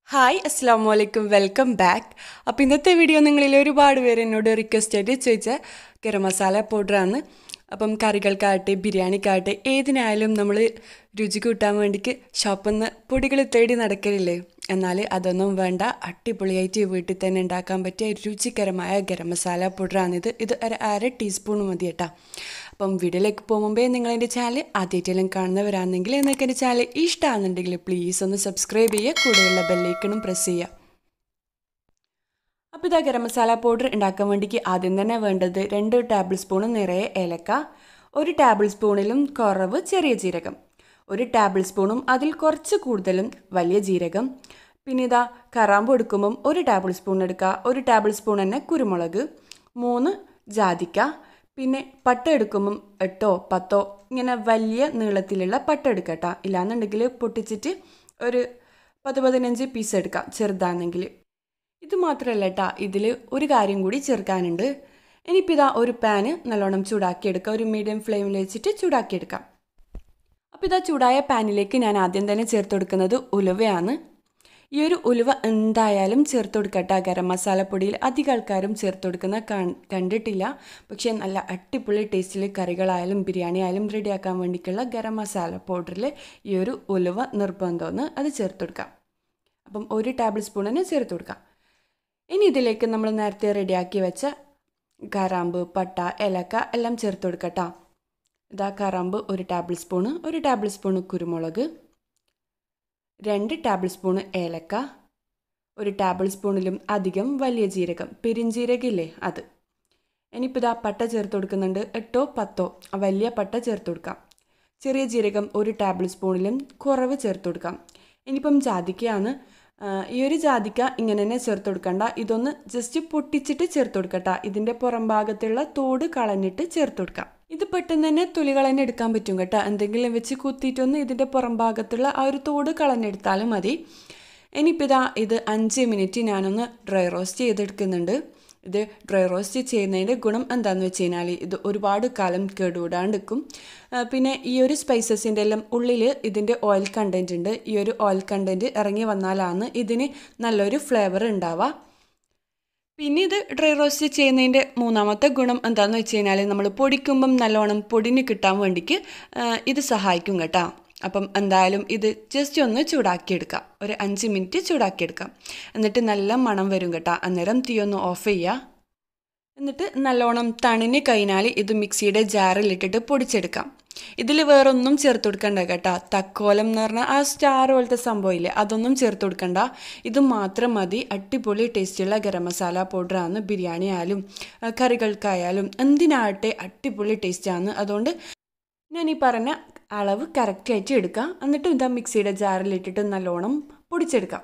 hi അസ്സാം വലൈക്കും welcome back അപ്പോൾ ഇന്നത്തെ വീഡിയോ നിങ്ങളിൽ ഒരുപാട് പേര് എന്നോട് റിക്വസ്റ്റ് ആയിട്ട് ചോദിച്ച ഗരം മസാല പൗഡറാണ് അപ്പം കറികൾക്കാകട്ടെ ബിരിയാണിക്കാകട്ടെ ഏതിനായാലും നമ്മൾ രുചി കൂട്ടാൻ വേണ്ടിക്ക് ഷോപ്പിൽ നിന്ന് പൊടികൾ തേടി നടക്കലില്ലേ എന്നാൽ അതൊന്നും വേണ്ട അടിപൊളിയായിട്ട് വീട്ടിൽ തന്നെ ഉണ്ടാക്കാൻ പറ്റിയ രുചികരമായ ഗരം മസാല പൗഡറാണിത് ഇത് ഒരു അര ടീസ്പൂൺ മതി കേട്ടോ അപ്പം വീഡിയോയിലേക്ക് പോകുമ്പേ നിങ്ങൾ എൻ്റെ ചാനൽ ആദ്യമായിട്ടെല്ലാം കാണുന്നവരാണെങ്കിൽ നിങ്ങൾക്ക് എൻ്റെ ചാനൽ ഇഷ്ടമാണെന്നുണ്ടെങ്കിൽ പ്ലീസ് ഒന്ന് സബ്സ്ക്രൈബ് ചെയ്യുക കൂടെയുള്ള ബെല്ലൈക്കണും പ്രസ് ചെയ്യുക അപ്പോൾ ഇതാ ഗരം മസാല പൗഡർ ഉണ്ടാക്കാൻ വേണ്ടിക്ക് ആദ്യം തന്നെ വേണ്ടത് രണ്ട് ടേബിൾ സ്പൂൺ നിറയെ ഏലക്ക ഒരു ടേബിൾ സ്പൂണിലും കുറവ് ചെറിയ ജീരകം ഒരു ടേബിൾ സ്പൂണും അതിൽ കുറച്ച് കൂടുതലും വലിയ ജീരകം പിന്നെ ഇതാ കറാമ്പ് എടുക്കുമ്പം ഒരു ടേബിൾ സ്പൂൺ എടുക്കുക ഒരു ടേബിൾ സ്പൂൺ തന്നെ കുരുമുളക് മൂന്ന് ജാതിക്ക പിന്നെ പട്ട എടുക്കുമ്പം എട്ടോ പത്തോ ഇങ്ങനെ വലിയ നീളത്തിലുള്ള പട്ട എടുക്കട്ടോ ഇല്ലാന്നുണ്ടെങ്കിൽ പൊട്ടിച്ചിട്ട് ഒരു പത്ത് പതിനഞ്ച് പീസ് എടുക്കാം ചെറുതാണെങ്കിൽ ഇത് മാത്രമല്ല കേട്ടാ ഇതിൽ ഒരു കാര്യം കൂടി ചേർക്കാനുണ്ട് ഇനിയിപ്പോൾ ഇതാ ഒരു പാന് നല്ലോണം ചൂടാക്കിയെടുക്കുക ഒരു മീഡിയം ഫ്ലെയിമിൽ വെച്ചിട്ട് ചൂടാക്കിയെടുക്കാം അപ്പോൾ ഇതാ ചൂടായ പാനിലേക്ക് ഞാൻ ആദ്യം തന്നെ ചേർത്ത് കൊടുക്കുന്നത് ഉലുവയാണ് ഈ ഒരു ഉലുവ എന്തായാലും ചേർത്ത് കൊടുക്കട്ടെ ഗരം മസാലപ്പൊടിയിൽ അധികം ആൾക്കാരും ചേർത്ത് കൊടുക്കുന്ന കണ്ടിട്ടില്ല പക്ഷേ നല്ല അടിപൊളി ടേസ്റ്റിൽ കറികളായാലും ബിരിയാണി ആയാലും റെഡിയാക്കാൻ വേണ്ടിയിട്ടുള്ള ഗരം മസാല പൗഡറിൽ ഈ ഒരു ഉലുവ നിർബന്ധമെന്ന് അത് ചേർത്ത് കൊടുക്കാം അപ്പം ഒരു ടേബിൾ സ്പൂൺ തന്നെ ചേർത്ത് കൊടുക്കാം ഇനി ഇതിലേക്ക് നമ്മൾ നേരത്തെ റെഡിയാക്കി വെച്ച കറാമ്പ് പട്ട ഏലക്ക എല്ലാം ചേർത്ത് കൊടുക്കട്ടോ ഇതാ കറാമ്പ് ഒരു ടേബിൾ സ്പൂണ് ഒരു ടേബിൾ സ്പൂണ് കുരുമുളക് രണ്ട് ടേബിൾ സ്പൂണ് ഏലക്ക ഒരു ടേബിൾ സ്പൂണിലും അധികം വലിയ ജീരകം പെരിഞ്ജീരകമില്ലേ അത് ഇനിയിപ്പോൾ ഇതാ പട്ട ചേർത്ത് കൊടുക്കുന്നുണ്ട് എട്ടോ പത്തോ വലിയ പട്ട ചേർത്ത് കൊടുക്കാം ചെറിയ ജീരകം ഒരു ടേബിൾ സ്പൂണിലും കുറവ് ചേർത്ത് കൊടുക്കാം ഇനിയിപ്പം ജാതിക്കയാണ് ഈ ഒരു ജാതിക്ക ഇങ്ങനെ തന്നെ ചേർത്ത് കൊടുക്കണ്ട ഇതൊന്ന് ജസ്റ്റ് പൊട്ടിച്ചിട്ട് ചേർത്ത് കൊടുക്കട്ട ഇതിൻ്റെ പുറം ഭാഗത്തുള്ള തോട് കളഞ്ഞിട്ട് ചേർത്ത് കൊടുക്കാം ഇത് പെട്ടെന്ന് തന്നെ തൊലി കളഞ്ഞ് എടുക്കാൻ പറ്റും കേട്ടോ എന്തെങ്കിലും വെച്ച് കുത്തിയിട്ടൊന്ന് ഇതിൻ്റെ പുറം ഭാഗത്തുള്ള ആ ഒരു തോട് കളഞ്ഞെടുത്താലും മതി ഇനിയിപ്പോൾ ഇതാ ഇത് അഞ്ച് മിനിറ്റ് ഞാനൊന്ന് ഡ്രൈ റോസ്റ്റ് ചെയ്തെടുക്കുന്നുണ്ട് ഇത് ഡ്രൈ റോസ്റ്റ് ചെയ്യുന്നതിൻ്റെ ഗുണം എന്താണെന്ന് വെച്ച് കഴിഞ്ഞാൽ ഇത് ഒരുപാട് കാലം കേടുവിടാണ്ടിരിക്കും പിന്നെ ഈ ഒരു സ്പൈസസിൻ്റെ എല്ലാം ഉള്ളിൽ ഇതിൻ്റെ ഓയിൽ കണ്ടൻറ്റ് ഉണ്ട് ഈ ഒരു ഓയിൽ കണ്ടൻറ്റ് ഇറങ്ങി വന്നാലാണ് ഇതിന് നല്ലൊരു ഫ്ലേവർ ഉണ്ടാവുക പിന്നെ ഇത് ഡ്രൈ റോസ്റ്റ് ചെയ്യുന്നതിൻ്റെ മൂന്നാമത്തെ ഗുണം എന്താണെന്ന് വെച്ച് കഴിഞ്ഞാൽ നമ്മൾ പൊടിക്കുമ്പം നല്ലോണം പൊടിന് കിട്ടാൻ വേണ്ടിക്ക് ഇത് സഹായിക്കും കേട്ടോ അപ്പം എന്തായാലും ഇത് ജസ്റ്റ് ഒന്ന് ചൂടാക്കിയെടുക്കാം ഒരു അഞ്ച് മിനിറ്റ് ചൂടാക്കിയെടുക്കാം എന്നിട്ട് നല്ല മണം വരും കേട്ടോ അന്നേരം തീ ഒന്ന് ഓഫ് ചെയ്യുക എന്നിട്ട് നല്ലോണം തണിന് കഴിഞ്ഞാൽ ഇത് മിക്സിയുടെ ജാറിലിട്ടിട്ട് പൊടിച്ചെടുക്കാം ഇതിൽ വേറൊന്നും ചേർത്ത് കൊടുക്കണ്ട കേട്ടോ തക്കോലം എന്ന് പറഞ്ഞാൽ ആ സ്റ്റാർ പോലത്തെ സംഭവമില്ലേ അതൊന്നും ചേർത്ത് കൊടുക്കണ്ട ഇത് മാത്രം മതി അടിപൊളി ടേസ്റ്റുള്ള ഗരം മസാല പൗഡറാണ് ബിരിയാണി ആയാലും കറികൾക്കായാലും എന്തിനാകട്ടെ അടിപൊളി ടേസ്റ്റാണ് അതുകൊണ്ട് ഞാൻ ഈ പറഞ്ഞ അളവ് കറക്റ്റായിട്ട് എടുക്കുക എന്നിട്ട് ഇതാ മിക്സിയുടെ ജാറിലിട്ടിട്ട് നല്ലോണം പൊടിച്ചെടുക്കാം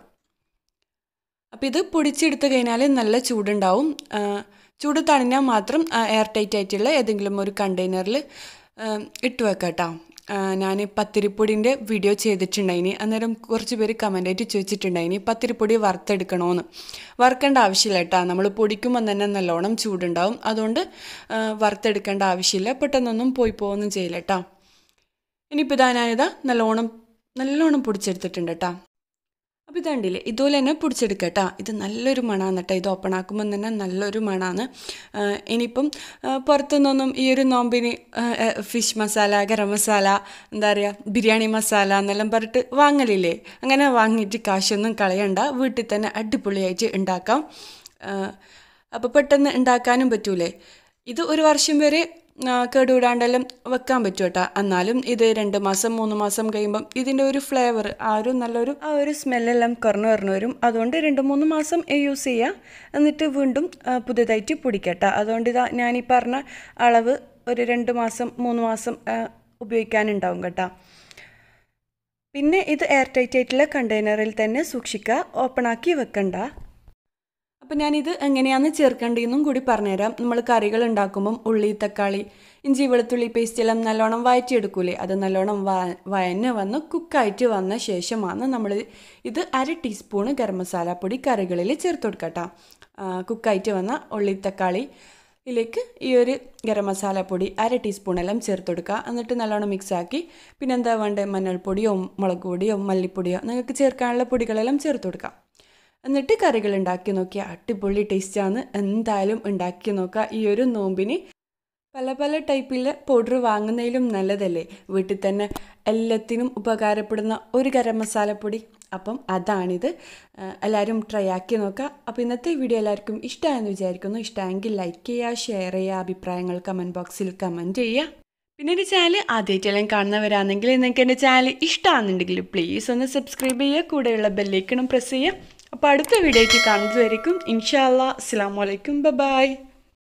അപ്പോൾ ഇത് പൊടിച്ചെടുത്ത് കഴിഞ്ഞാൽ നല്ല ചൂടുണ്ടാവും ചൂട് തണിഞ്ഞാൽ മാത്രം എയർ ടൈറ്റ് ആയിട്ടുള്ള ഏതെങ്കിലും ഒരു കണ്ടെയ്നറിൽ ഇട്ട് വെക്കാം കേട്ടോ ഞാൻ പത്തിരിപ്പൊടിൻ്റെ വീഡിയോ ചെയ്തിട്ടുണ്ടായിനി അന്നേരം കുറച്ച് പേര് കമൻ്റായിട്ട് ചോദിച്ചിട്ടുണ്ടായിനി പത്തിരിപ്പൊടി വറുത്തെടുക്കണമെന്ന് വറുക്കേണ്ട ആവശ്യമില്ല കേട്ടോ നമ്മൾ പൊടിക്കുമ്പോൾ തന്നെ നല്ലോണം ചൂടുണ്ടാവും അതുകൊണ്ട് വറുത്തെടുക്കേണ്ട ആവശ്യമില്ല പെട്ടെന്നൊന്നും പോയി പോകുകയൊന്നും ചെയ്യില്ല കേട്ടോ ഇനിയിപ്പോൾ ഇതാ ഞാനിതാ നല്ലോണം നല്ലോണം പൊടിച്ചെടുത്തിട്ടുണ്ട് കേട്ടോ അപ്പോൾ ഇതുണ്ടല്ലേ ഇതുപോലെ തന്നെ പൊടിച്ചെടുക്കുക കേട്ടോ ഇത് നല്ലൊരു മണമാണ് കേട്ടോ ഇത് ഓപ്പൺ ആക്കുമ്പോൾ തന്നെ നല്ലൊരു മണമാണ് ഇനിയിപ്പം പുറത്തുനിന്നൊന്നും ഈ ഒരു നോമ്പിന് ഫിഷ് മസാല ഗരം മസാല എന്താ പറയുക ബിരിയാണി മസാല എന്നെല്ലാം പറഞ്ഞിട്ട് വാങ്ങലില്ലേ അങ്ങനെ വാങ്ങിയിട്ട് കാശൊന്നും കളയണ്ട വീട്ടിൽ തന്നെ അടിപൊളിയായിട്ട് ഉണ്ടാക്കാം അപ്പോൾ പെട്ടെന്ന് ഉണ്ടാക്കാനും പറ്റൂലേ ഇത് ഒരു വർഷം വരെ കേടുവിടാണ്ടെല്ലാം വെക്കാൻ പറ്റും കേട്ടോ എന്നാലും ഇത് രണ്ട് മാസം മൂന്ന് മാസം കഴിയുമ്പം ഇതിൻ്റെ ഒരു ഫ്ലേവർ ആ ഒരു നല്ലൊരു ആ ഒരു സ്മെല്ലെല്ലാം കുറഞ്ഞു കുറഞ്ഞു വരും അതുകൊണ്ട് രണ്ട് മൂന്ന് മാസം യൂസ് ചെയ്യുക എന്നിട്ട് വീണ്ടും പുതുതായിട്ട് പൊടിക്കട്ടെ അതുകൊണ്ട് ഇതാ ഞാൻ ഈ പറഞ്ഞ അളവ് ഒരു രണ്ട് മാസം മൂന്ന് മാസം ഉപയോഗിക്കാനുണ്ടാവും കേട്ടോ പിന്നെ ഇത് എയർ ടൈറ്റ് ആയിട്ടുള്ള കണ്ടെയ്നറിൽ തന്നെ സൂക്ഷിക്കുക ഓപ്പൺ ആക്കി വെക്കണ്ട അപ്പം ഞാനിത് എങ്ങനെയാണെന്ന് ചേർക്കേണ്ടതെന്നും കൂടി പറഞ്ഞുതരാം നമ്മൾ കറികൾ ഉണ്ടാക്കുമ്പം ഉള്ളി തക്കാളി ഇഞ്ചി വെളുത്തുള്ളി പേസ്റ്റ് എല്ലാം നല്ലോണം വഴറ്റിയെടുക്കൂലേ അത് നല്ലോണം വ വയന്ന് വന്ന് കുക്കായിട്ട് വന്ന ശേഷമാണ് നമ്മൾ ഇത് അര ടീസ്പൂണ് ഗരം മസാലപ്പൊടി കറികളിൽ ചേർത്ത് കൊടുക്കട്ടോ കുക്കായിട്ട് വന്ന ഉള്ളി തക്കാളി ഇതിലേക്ക് ഈ ഒരു ഗരം മസാലപ്പൊടി അര ടീസ്പൂണെല്ലാം ചേർത്ത് കൊടുക്കുക എന്നിട്ട് നല്ലോണം മിക്സാക്കി പിന്നെ എന്താ വേണ്ടത് മഞ്ഞൾപ്പൊടിയോ മുളക് പൊടിയോ മല്ലിപ്പൊടിയോ നിങ്ങൾക്ക് ചേർക്കാനുള്ള പൊടികളെല്ലാം ചേർത്ത് കൊടുക്കാം എന്നിട്ട് കറികൾ ഉണ്ടാക്കി നോക്കിയാൽ അടിപൊളി ടേസ്റ്റാണ് എന്തായാലും ഉണ്ടാക്കി നോക്കുക ഈ ഒരു നോമ്പിന് പല പല ടൈപ്പിലെ പൗഡർ വാങ്ങുന്നതിലും നല്ലതല്ലേ വീട്ടിൽ തന്നെ എല്ലാത്തിനും ഉപകാരപ്പെടുന്ന ഒരു ഗരം മസാലപ്പൊടി അപ്പം അതാണിത് എല്ലാവരും ട്രൈ ആക്കി നോക്കുക അപ്പോൾ ഇന്നത്തെ വീഡിയോ എല്ലാവർക്കും ഇഷ്ടമായെന്ന് വിചാരിക്കുന്നു ഇഷ്ടമെങ്കിൽ ലൈക്ക് ചെയ്യുക ഷെയർ ചെയ്യുക അഭിപ്രായങ്ങൾ കമൻറ്റ് ബോക്സിൽ കമൻറ്റ് ചെയ്യുക പിന്നെ എൻ്റെ ചാനൽ ആദ്യമായിട്ടെല്ലാം കാണുന്നവരാണെങ്കിൽ നിങ്ങൾക്ക് എൻ്റെ ചാനൽ ഇഷ്ടമാണെന്നുണ്ടെങ്കിൽ പ്ലീസ് ഒന്ന് സബ്സ്ക്രൈബ് ചെയ്യുക കൂടെയുള്ള ബെല്ലൈക്കണം പ്രസ് ചെയ്യുക അപ്പോൾ അടുത്ത വീഡിയോയ്ക്ക് കാണുന്നതുവരേക്കും ഇൻഷാ അല്ലാ അസ്സാം വലൈക്കും ബൈ